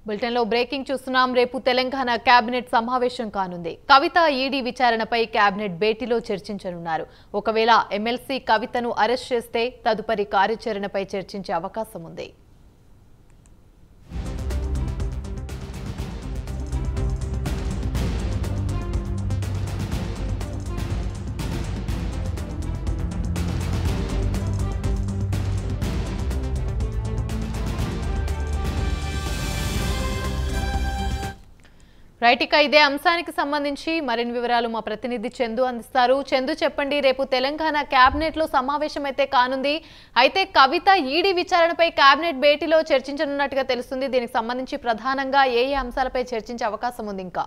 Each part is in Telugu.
బులెటిన్లో బ్రేకింగ్ చూస్తున్నాం రేపు తెలంగాణ కేబినెట్ సమావేశం కానుంది కవిత ఈడీ విచారణపై కేబినెట్ భేటీలో చర్చించనున్నారు ఒకవేళ ఎమ్మెల్సీ కవితను అరెస్ట్ చేస్తే తదుపరి కార్యాచరణపై చర్చించే అవకాశం ఉంది రైట్ ఇక ఇదే అంశానికి సంబంధించి మరిన్ని వివరాలు మా ప్రతినిధి చందు అందిస్తారు చందు చెప్పండి రేపు తెలంగాణ కేబినెట్ లో సమావేశం అయితే కానుంది అయితే కవిత ఈడీ విచారణపై కేబినెట్ భేటీలో చర్చించనున్నట్టుగా తెలుస్తుంది దీనికి సంబంధించి ప్రధానంగా ఏ ఏ అంశాలపై చర్చించే అవకాశం ఉంది ఇంకా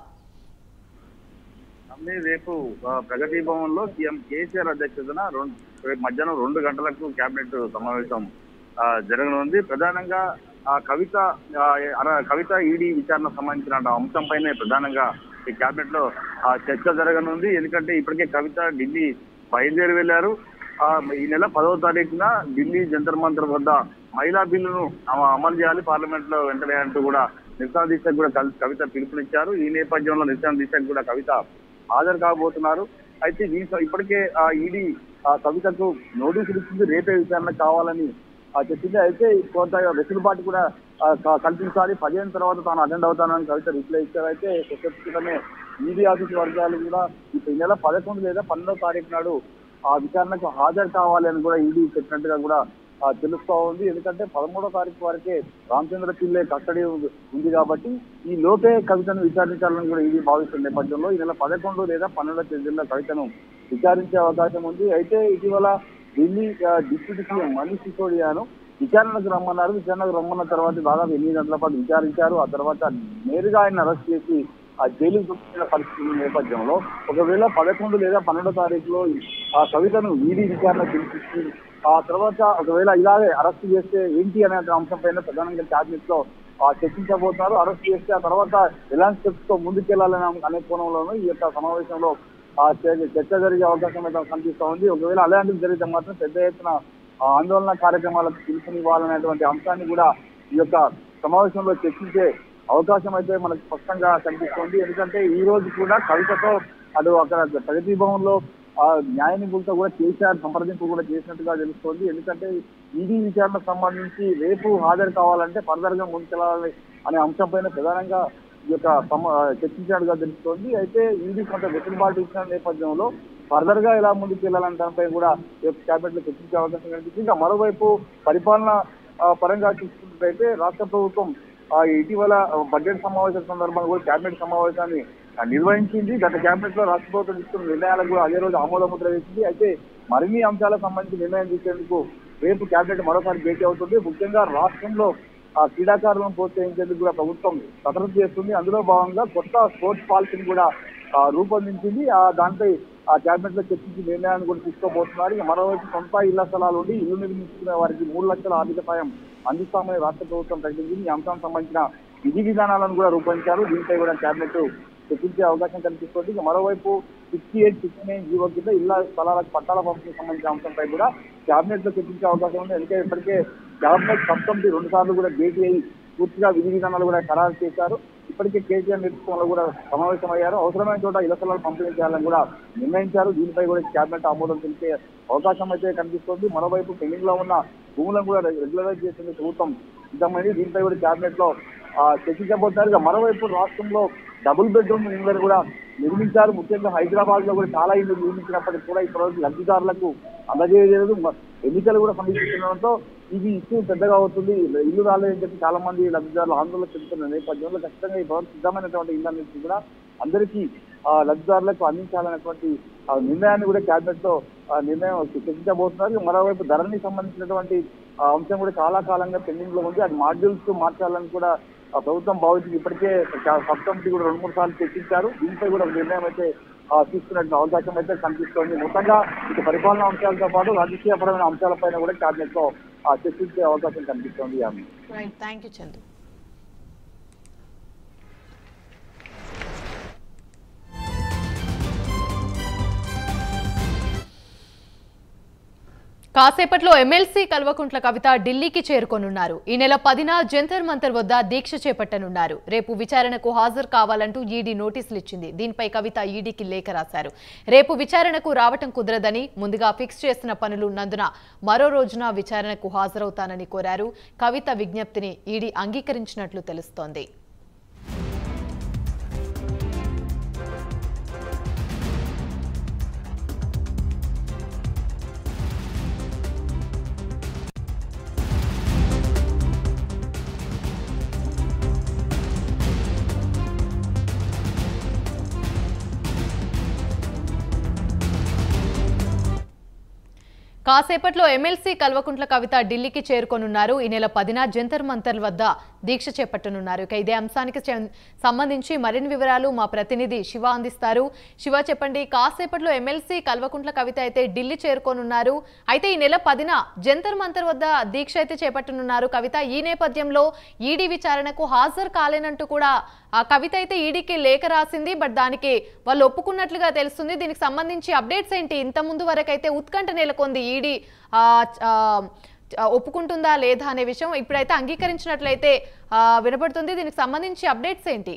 అన్నీ రేపు ఆ, ప్రగతి భవన్ లో సీఎం కేసీఆర్ అధ్యక్షతన రెండు రేపు మధ్యాహ్నం రెండు గంటలకు కేబినెట్ సమావేశం ఆ, జరగనుంది ప్రధానంగా ఆ కవిత ఆ, అర- కవిత ఈడీ విచారణ సంబంధించిన అంశం పైనే ప్రధానంగా ఈ కేబినెట్ లో ఆ, చర్చ జరగనుంది ఎందుకంటే ఇప్పటికే కవిత ఢిల్లీ బయలుదేరి వెళ్లారు ఆ, ఈ నెల పదవ తారీఖున ఢిల్లీ జంతర్ మంతర్ వద్ద మహిళా బిల్లును అమ- అమలు చేయాలి పార్లమెంట్ లో వెంటనే అంటూ కూడా నిరసన దీక్షకు కూడా కవి- కవిత పిలుపునిచ్చారు ఈ నేపథ్యంలో నిరసన దీక్షకు కూడా కవిత హాజరు కాబోతున్నారు అయితే దీంట్లో ఇప్పటికే ఆ ఈడీ ఆ కవితకు నోటీసులు ఇచ్చింది రేపే విచారణ కావాలని ఆ చెప్పింది అయితే కొంత వెసులుబాటు కూడా ఆ, క- కల్పించాలి పదిహేను తర్వాత తాను అటెండ్ అవుతానని కవిత రిప్లై ఇచ్చారు అయితే కొద్దిసేపటినే ఈడీ ఆఫీస్ వర్గాలు కూడా ఈ నెల పదకొండు లేదా పన్నెండో తారీఖు నాడు ఆ విచారణకు హాజరు కావాలి అని కూడా ఈడీ చెప్పినట్టుగా కూడా ఆ, తెలుస్తా ఉంది ఎందుకంటే పదమూడో తారీఖు వరకే రామచంద్ర పిల్లే కస్టడీ ఉంది ఉంది కాబట్టి ఈ లోపే కవితను విచారించాలని కూడా ఈడీ భావిస్తున్న నేపథ్యంలో ఈ నెల పదకొండు లేదా పన్నెండో తేదీలో కవితను విచారించే అవకాశం ఉంది అయితే ఇటీవల ఢిల్లీ ఆ, డిప్యూటీ సీఎం మనీష్ సిసోడియాను విచారణకు రమ్మన్నారు విచారణకు రమ్మన్న తర్వాత దాదాపు ఎనిమిది గంటల పాటు విచారించారు ఆ తర్వాత నేరుగా ఆయన అరెస్ట్ చేసి ఆ జైలుకు పంపించిన పరిస్థితి ఉన్న నేపథ్యంలో ఒకవేళ పదకొండు లేదా పన్నెండో తారీఖులో ఆ కవితను ఈడీ విచారణ పిలిపించి ఆ తర్వాత ఒకవేళ ఇలాగే అరెస్ట్ చేస్తే ఏంటి అనే అంశం పైన ప్రధానంగా క్యాబినెట్ లో ఆ చర్చించబోతున్నారు అరెస్ట్ చేస్తే ఆ తర్వాత ఎలాంటి స్టెప్స్ తో ముందుకెళ్లాలనే అనే కోణంలోనూ ఈ యొక్క సమావేశంలో ఆ చర్చ చర్చ జరిగే అవకాశం అయితే కనిపిస్తా ఉంది ఒకవేళ అలాంటివి జరిగితే మాత్రం పెద్ద ఎత్తున ఆ ఆందోళన కార్యక్రమాలకు పిలుపునివ్వాలనేటువంటి అంశాన్ని కూడా ఈ యొక్క సమావేశంలో చర్చించే అవకాశం అయితే మనకు స్పష్టంగా కనిపిస్తోంది ఎందుకంటే ఈ రోజు కూడా కవితతో అటు అక్కడ ప్రగతి భవన్ లో ఆ న్యాయ నిపుణులతో కూడా కేసీఆర్ సంప్రదింపు కూడా చేసినట్టుగా తెలుస్తోంది ఎందుకంటే ఈడీ విచారణకు సంబంధించి రేపు హాజరు కావాలంటే ఫర్దర్ గా ముందుకెళ్లాలి అనే అంశం పైన ప్రధానంగా ఈ యొక్క సమ- చర్చించినట్టుగా తెలుస్తోంది అయితే ఈడీ కొంత వెసులుబాటు ఇచ్చిన నేపథ్యంలో ఫర్దర్ గా ఎలా ముందుకు వెళ్ళాలనే దానిపై కూడా ఈ యొక్క క్యాబినెట్ లో చర్చించే అవకాశం కనిపిస్తుంది ఇంకా మరోవైపు పరిపాలన ఆ, పరంగా చూసుకున్నట్లయితే రాష్ట్ర ప్రభుత్వం ఆ, ఇటీవల బడ్జెట్ సమావేశం సందర్భంగా కూడా కేబినెట్ సమావేశాన్ని ఆ, నిర్వహించింది గత కేబినెట్ లో రాష్ట్ర ప్రభుత్వం తీసుకున్న నిర్ణయాలకు కూడా అదే రోజు ఆమోద ముద్ర వేసింది అయితే మరిన్ని అంశాలకు సంబంధించి నిర్ణయం తీసేందుకు రేపు కేబినెట్ మరోసారి భేటీ అవుతుంది ముఖ్యంగా రాష్ట్రంలో ఆ క్రీడాకారులను ప్రోత్సహించేందుకు కూడా ప్రభుత్వం కసరత్తు చేస్తుంది అందులో భాగంగా కొత్త స్పోర్ట్స్ పాలసీని కూడా ఆ, రూపొందించింది ఆ దానిపై ఆ కేబినెట్ లో చర్చించి నిర్ణయాన్ని కూడా తీసుకోబోతున్నారు ఇక మరోవైపు సొంత ఇళ్ల స్థలాలు ఉండి ఇల్లు నిర్మించుకునే వారికి మూడు లక్షల ఆర్థిక సాయం అందిస్తామని రాష్ట్ర ప్రభుత్వం ప్రకటించింది ఈ అంశానికి సంబంధించిన విధి విధానాలను కూడా రూపొందించారు దీనిపై కూడా కేబినెట్ చర్చించే అవకాశం కనిపిస్తుంది ఇక మరోవైపు sixty eight sixty nine GO కింద ఇళ్ల స్థలాలకు పట్టాల పంపిణీకి సంబంధించిన అంశంపై కూడా కేబినెట్ లో చర్చించే అవకాశం ఉంది ఎందుకంటే ఇప్పటికే కేబినెట్ సబ్ కమిటీ రెండు సార్లు కూడా భేటీ అయ్యి పూర్తిగా విధి విధానాలు కూడా ఖరారు చేశారు ఇప్పటికే కేసీఆర్ నేతృత్వంలో కూడా సమావేశమయ్యారు అవసరమైన చోట ఇళ్ల స్థలాలు పంపిణీ చేయాలని కూడా నిర్ణయించారు దీనిపై కూడా కేబినెట్ ఆమోదం తెలిపే అవకాశం అయితే కనిపిస్తోంది మరోవైపు పెండింగ్ లో ఉన్న భూములను కూడా రెగ్యులరైజ్ చేసేందుకు ప్రభుత్వం సిద్ధమైంది దీనిపై కూడా కేబినెట్ లో ఆ, చర్చించబోతున్నారు ఇక మరోవైపు రాష్ట్రంలో డబుల్ బెడ్రూమ్ ఇళ్లను కూడా నిర్మించారు ముఖ్యంగా హైదరాబాద్ లో కూడా చాలా ఇల్లు నిర్మించినప్పటికీ కూడా ఇప్పటివరకు లబ్ధిదారులకు అందజేయలేదు మ- ఎన్నికలు కూడా సమీపిస్తుండడంతో ఇది ఇష్యూ పెద్దగా అవుతుంది ఇల్లు రాలేదని చెప్పి చాలా మంది లబ్ధిదారులు ఆందోళన చెందుతున్న నేపథ్యంలో ఖచ్చితంగా ఈ ప్రభుత్వం సిద్ధమైనటువంటి ఇళ్ళ నుంచి కూడా అందరికీ ఆ, లబ్ధిదారులకు అందించాలనేటువంటి ఆ, నిర్ణయాన్ని కూడా కేబినెట్ లో ఆ, నిర్ణయం చర్చించబోతున్నారు ఇక మరోవైపు ధరని సంబంధించినటువంటి ఆ, అంశం కూడా చాలా కాలంగా పెండింగ్ లో ఉంది అది మాడ్యూల్స్ మార్చాలని కూడా ఆ, ప్రభుత్వం భావించింది ఇప్పటికే సబ్ కమిటీ కూడా రెండు మూడు సార్లు చర్చించారు దీనిపై కూడా ఒక నిర్ణయం అయితే ఆ, తీసుకున్నట్టు అవకాశం అయితే కనిపిస్తోంది మొత్తంగా ఇక పరిపాలనా అంశాలతో పాటు రాజకీయపరమైన అంశాలపైన కూడా కేబినెట్ లో ఆ, చర్చించే అవకాశం కనిపిస్తోంది ఆమె రైట్ థ్యాంక్ యూ చందు కాసేపట్లో ఎమ్మెల్సీ కల్వకుంట్ల కవిత ఢిల్లీకి చేరుకోనున్నారు ఈ నెల పదిన జంతర్ మంతర్ వద్ద దీక్ష చేపట్టనున్నారు రేపు విచారణకు హాజరు కావాలంటూ ఈడీ నోటీసులు ఇచ్చింది దీనిపై కవిత ఈడీకి లేఖ రాశారు రేపు విచారణకు రావటం కుదరదని ముందుగా ఫిక్స్ చేసిన పనులు ఉన్నందున మరో రోజున విచారణకు హాజరవుతానని కోరారు కవిత విజ్ఞప్తిని ఈడీ అంగీకరించినట్లు తెలుస్తోంది కాసేపట్లో ఎమ్మెల్సీ కల్వకుంట్ల కవిత ఢిల్లీకి చేరుకోనున్నారు ఈ నెల పదిన జంతర్ మంతర్ వద్ద దీక్ష చేపట్టనున్నారు ఇక ఇదే అంశానికి చెం- సంబంధించి మరిన్ని వివరాలు మా ప్రతినిధి శివ అందిస్తారు శివ చెప్పండి కాసేపట్లో ఎమ్మెల్సీ కల్వకుంట్ల కవిత అయితే ఢిల్లీ చేరుకోనున్నారు అయితే ఈ నెల పదిన జంతర్ మంతర్ వద్ద దీక్ష అయితే చేపట్టనున్నారు కవిత ఈ నేపథ్యంలో ఈడీ విచారణకు హాజరు కాలేనంటూ కూడా ఆ కవిత అయితే ఈడీకి లేఖ రాసింది బట్ దానికి వాళ్ళు ఒప్పుకున్నట్లుగా తెలుస్తుంది దీనికి సంబంధించి అప్డేట్స్ ఏంటి ఇంత ముందు వరకు అయితే ఉత్కంఠ నెలకొంది ఈడీ ఆ, ఆ, ఆ, ఒప్పుకుంటుందా లేదా అనే విషయం ఇప్పుడైతే అంగీకరించినట్లయితే ఆ, వినపడుతుంది దీనికి సంబంధించి అప్డేట్స్ ఏంటి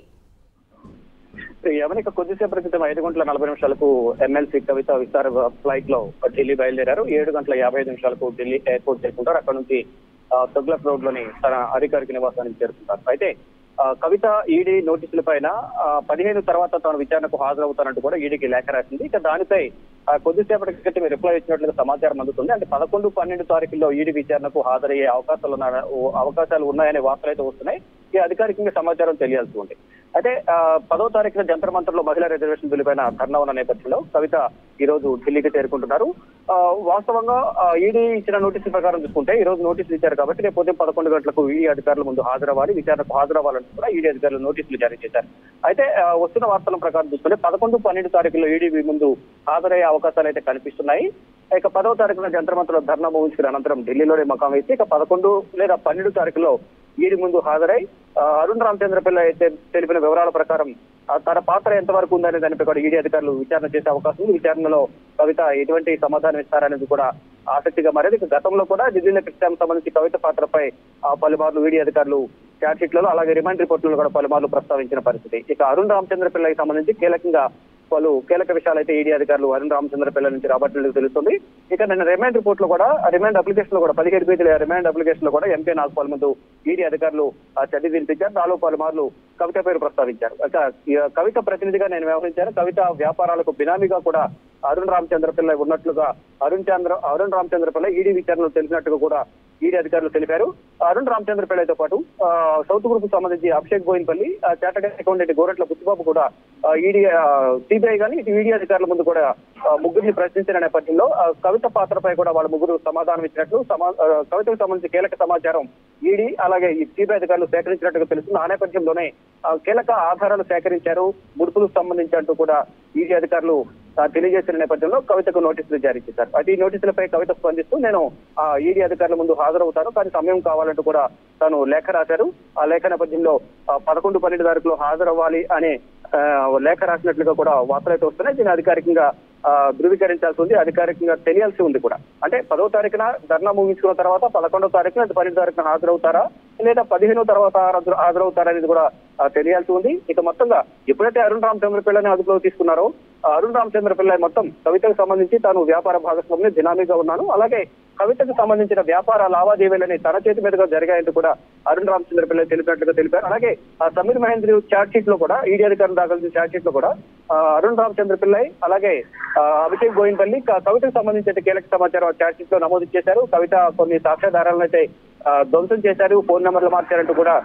యవనిక కొద్దిసేపటి క్రితం ఐదు గంటల నలభై నిమిషాలకు ఎమ్మెల్సీ కవిత విస్తార ఫ్లైట్ లో ఢిల్లీ బయలుదేరారు ఏడు గంటల యాభై ఐదు నిమిషాలకు ఢిల్లీ ఎయిర్పోర్ట్ చేరుకుంటారు అక్కడ నుంచి ఆ, తుగ్లక్ రోడ్ లోని తన అధికారిక నివాసానికి చేరుకుంటారు అయితే ఆ, కవిత ఈడీ నోటీసుల పైన ఆ, పదిహేను తర్వాత తాను విచారణకు హాజరవుతానంటూ కూడా ఈడీకి లేఖ రాసింది ఇక దానిపై ఆ, కొద్దిసేపటి క్రితం రిప్లై ఇచ్చినట్లుగా సమాచారం అందుతుంది అంటే పదకొండు పన్నెండు తారీఖుల్లో ఈడీ విచారణకు హాజరయ్యే అవకాశాలు ఉన్న అవకాశాలు ఉన్నాయనే వార్తలు అయితే వస్తున్నాయి ఈ అధికారికంగా సమాచారం తెలియాల్సి ఉంది అయితే ఆ, పదో తారీఖున జంతర్ మంతర్ లో మహిళా రిజర్వేషన్ బిల్లు పైన ధర్నా ఉన్న నేపథ్యంలో కవిత ఈ రోజు ఢిల్లీకి చేరుకుంటున్నారు ఆ, వాస్తవంగా ఈడీ ఇచ్చిన నోటీసుల ప్రకారం చూసుకుంటే ఈ రోజు నోటీసులు ఇచ్చారు కాబట్టి రేపు ఉదయం పదకొండు గంటలకు ఈడీ అధికారుల ముందు హాజరవ్వాలి విచారణకు హాజరవ్వాలంటూ కూడా ఈడీ అధికారులు నోటీసులు జారీ చేశారు అయితే ఆ, వస్తున్న వార్తల ప్రకారం చూసుకుంటే పదకొండు పన్నెండు తారీఖుల్లో ఈడీ ముందు హాజరయ్యే అవకాశాలు అయితే కనిపిస్తున్నాయి ఇక పదవ తారీఖున జంతర్ మంతర్లో ధర్నా ముగించుకున్న అనంతరం ఢిల్లీలోనే మకాం వేసి ఇక పదకొండు లేదా పన్నెండు తారీఖులో ఈడీ ముందు హాజరై ఆ, అరుణ్ రామచంద్ర పిల్ల అయితే తెలిపిన వివరాల ప్రకారం ఆ, తన పాత్ర ఎంతవరకు ఉందనే దానిపై కూడా ఈడీ అధికారులు విచారణ చేసే అవకాశం ఉంది విచారణలో కవిత ఎటువంటి సమాధానం ఇస్తారనేది కూడా ఆసక్తిగా మారేది ఇక గతంలో కూడా ఢిల్లీ కృష్ణానికి సంబంధించి కవిత పాత్రపై ఆ, పలుమార్లు ఈడీ అధికారులు ఛార్జ్ షీట్లలో అలాగే రిమాండ్ రిపోర్టులను కూడా పలుమార్లు ప్రస్తావించిన పరిస్థితి ఇక అరుణ్ రామచంద్ర పిల్లకి సంబంధించి కీలకంగా పలు కీలక విషయాలు అయితే ఈడీ అధికారులు అరుణ్ రామచంద్ర పిల్ల నుంచి రాబట్టినట్టు తెలుస్తుంది ఇక నిన్న రిమాండ్ రిపోర్ట్ లో కూడా రిమాండ్ అప్లికేషన్ లో కూడా పదిహేడు పేజీల రిమాండ్ అప్లికేషన్ లో కూడా ఎంపీ నాగపాల్ ముందు ఈడీ అధికారులు ఆ చర్య వినిపించారు నాలుగు పలుమార్లు కవిత పేరు ప్రస్తావించారు ఇక ఈ కవిత ప్రతినిధిగా నేను వ్యవహరించాను కవిత వ్యాపారాలకు బినామీగా కూడా అరుణ్ రామచంద్ర పిల్ల ఉన్నట్లుగా అరుణ్ చంద్ర అరుణ్ రామచంద్ర పిల్ల ఈడీ విచారణలో తెలిసినట్టుగా కూడా ఈడీ అధికారులు తెలిపారు అరుణ్ రామచంద్ర పిల్లతో పాటు ఆ, సౌత్ గ్రూప్ కు సంబంధించి అభిషేక్ బోయిన్పల్లి ఆ, చార్టర్డ్ అకౌంటెంట్ గోరట్ల బుచ్చిబాబు కూడా ఆ, ఈడీ సిబిఐ కానీ ఇటు ఈడీ అధికారుల ముందు కూడా ఆ, ముగ్గురిని ప్రశ్నించిన నేపథ్యంలో ఆ, కవిత పాత్రపై కూడా వాళ్ళ ముగ్గురు సమాధానం ఇచ్చినట్లు సమా- ఆ, కవితకు సంబంధించి కీలక సమాచారం ఈడీ అలాగే ఈ సిబిఐ అధికారులు సేకరించినట్టుగా తెలుస్తుంది ఆ నేపథ్యంలోనే ఆ, కీలక ఆధారాలు సేకరించారు ముడుపులకు సంబంధించి అంటూ కూడా ఈడీ అధికారులు ఆ, తెలియజేసిన నేపథ్యంలో కవితకు నోటీసులు జారీ చేశారు అయితే ఈ నోటీసులపై కవిత స్పందిస్తూ నేను ఆ ఈడీ అధికారుల ముందు హాజరవుతాను కానీ సమయం కావాలంటూ కూడా తాను లేఖ రాశారు ఆ లేఖ నేపథ్యంలో ఆ, పదకొండు పన్నెండు తారీఖులో హాజరవ్వాలి అనే ఆ, లేఖ రాసినట్లుగా కూడా వార్తలు అయితే వస్తున్నాయి దీన్ని అధికారికంగా ఆ, ధృవీకరించాల్సి ఉంది అధికారికంగా తెలియాల్సి ఉంది కూడా అంటే పదో తారీఖున ధర్నా ముగించుకున్న తర్వాత పదకొండో తారీఖున లేదా పన్నెండు తారీఖున హాజరవుతారా లేదా పదిహేనో తర్వాత హాజరు- హాజరవుతారా అనేది కూడా ఆ, తెలియాల్సి ఉంది ఇక మొత్తంగా ఎప్పుడైతే అరుణ్ రామచంద్ర పిల్లని అదుపులోకి తీసుకున్నారో ఆ అరుణ్ రామచంద్ర పిల్ల మొత్తం కవితకు సంబంధించి తాను వ్యాపార భాగస్వామిని దినామీగా ఉన్నాను అలాగే కవితకు సంబంధించిన వ్యాపార లావాదేవీలని తన చేతి మీదుగా జరిగాయంటూ కూడా అరుణ్ రామచంద్ర పిల్ల తెలిపినట్లుగా తెలిపారు అలాగే ఆ సమీర్ మహేంద్ర ఛార్జ్ షీట్ లో కూడా ఈడీ అధికారులు దాఖలు చేసిన ఛార్జ్ షీట్ లో కూడా ఆ, అరుణ్ రామచంద్ర పిల్లై అలాగే ఆ, అభిషేక్ గోయిన్పల్లి క- కవితకు సంబంధించిన కీలక సమాచారం ఛార్జ్ షీట్ లో నమోదు చేశారు కవిత కొన్ని సాక్ష్యాధారాలను అయితే ఆ, ధ్వంసం చేశారు ఫోన్ నెంబర్లు మార్చారంటూ కూడా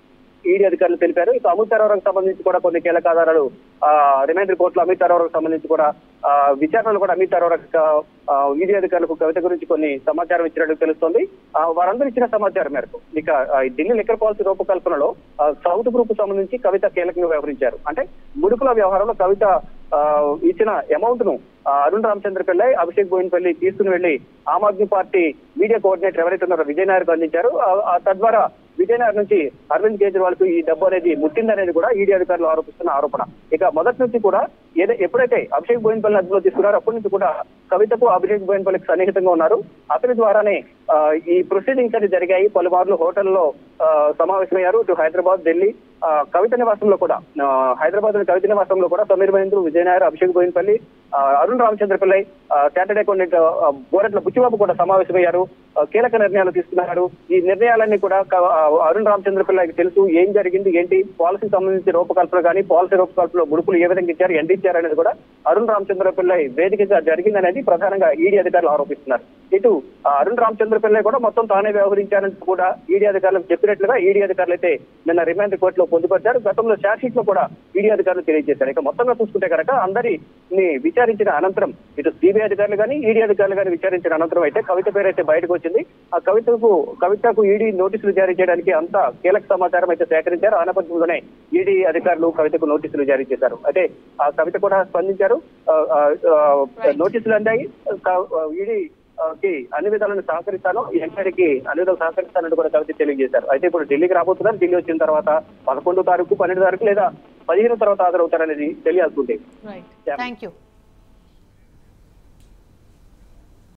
ఈడీ అధికారులు తెలిపారు ఇక అమిత్ అరోరాకు సంబంధించి కూడా కొన్ని కీలక ఆధారాలు ఆ, రిమైండ్ రిపోర్ట్ లో అమిత్ అరోరాకు సంబంధించి కూడా ఆ, విచారణలో కూడా అమిత్ అరోరా ఆ, ఈడీ అధికారులకు కవిత గురించి కొన్ని సమాచారం ఇచ్చినట్టు తెలుస్తోంది ఆ, వారందరూ ఇచ్చిన సమాచారం మేరకు ఇక ఆ, ఈ ఢిల్లీ లిక్కర్ పాలసీ రూపకల్పనలో ఆ, సౌత్ గ్రూప్ సంబంధించి కవిత కీలకంగా వ్యవహరించారు అంటే ముడుపుల వ్యవహారంలో కవిత ఆ, ఇచ్చిన అమౌంట్ ను ఆ, అరుణ్ రామచంద్ర పిల్లై అభిషేక్ బోయిన్పల్లి తీసుకుని వెళ్లి Aam Aadmi party media coordinator ఎవరైతే ఉన్నారో విజయ్ నాయర్కు అందించారు ఆ- ఆ తద్వారా విజయనగరం నుంచి అరవింద్ కేజ్రీవాల్ కు ఈ డబ్బు అనేది ముట్టిందనేది కూడా ఈడీ అధికారులు ఆరోపిస్తున్న ఆరోపణ ఇక మొదటి నుంచి కూడా ఏదో ఎప్పుడైతే అభిషేక్ బోయినపల్లి అదుపులో తీసుకున్నారో అప్పటి నుంచి కూడా కవితకు అభిషేక్ బోయినపల్లికి సన్నిహితంగా ఉన్నారు అతని ద్వారానే ఆ, ఈ ప్రొసీడింగ్స్ అని జరిగాయి పలుమార్లు హోటల్లో ఆ, సమావేశమయ్యారు ఇటు హైదరాబాద్ ఢిల్లీ ఆ, కవిత నివాసంలో కూడా ఆ, హైదరాబాద్ లోని కవిత నివాసంలో కూడా సమీర్ మహేంద్ర విజయనాయర్ అభిషేక్ బోయినపల్లి ఆ, అరుణ్ రామచంద్ర పిల్లై ఆ, సాటర్డే కొన్ని బోరెట్ల బుచ్చిబాబు కూడా సమావేశమయ్యారు ఆ, కీలక నిర్ణయాలు తీసుకున్నారు ఈ నిర్ణయాలన్నీ కూడా క- ఆ, అరుణ్ రామచంద్ర పిల్లకి తెలుసు ఏం జరిగింది ఏంటి పాలసీకి సంబంధించి రూపకల్పన కానీ పాలసీ రూపకల్పనలో ముడుపులు ఏ విధంగా ఇచ్చారు ఎంత ఇచ్చారు అనేది కూడా అరుణ్ రామచంద్ర పిల్లై వేదికగా జరిగిందనేది ప్రధానంగా ఈడీ అధికారులు ఆరోపిస్తున్నారు ఇటు ఆ, అరుణ్ రామచంద్ర పిల్లై కూడా మొత్తం తానే వ్యవహరించారని కూడా ఈడీ అధికారులకు చెప్పినట్లుగా ఈడీ అధికారులు అయితే నిన్న రిమాండ్ కోర్టులో పొందుపరిచారు గతంలో ఛార్జ్ షీట్ లో కూడా ఈడీ అధికారులు తెలియజేశారు ఇక మొత్తంగా చూసుకుంటే కనుక అందరిని విచారించిన అనంతరం ఇటు సిబిఐ అధికారులు కానీ ఈడీ అధికారులు కానీ విచారించిన అనంతరం అయితే కవిత పేరు అయితే బయటకు వచ్చింది ఆ కవితకు కవితకు ఈడీ నోటీసులు జారీ చేయడానికి అంతా కీలక సమాచారం అయితే సేకరించారు ఆ నేపథ్యంలోనే ఈడీ అధికారులు కవితకు నోటీసులు జారీ చేశారు అయితే ఆ కవిత కూడా స్పందించారు ఆ, ఆ, ఆ, నోటీసులు అందాయి క- ఈడీ ఆ, కి అన్ని విధాలను సహకరిస్తాను ఈ ఎంక్వైరీకి అన్ని విధాలు సహకరిస్తానని కూడా కవిత తెలియజేశారు అయితే ఇప్పుడు ఢిల్లీకి రాబోతున్నారు ఢిల్లీ వచ్చిన తర్వాత పదకొండో తారీఖు పన్నెండు తారీఖు లేదా పదిహేను తర్వాత హాజరవుతారనేది తెలియాల్సి ఉంది రైట్ థ్యాంక్ యూ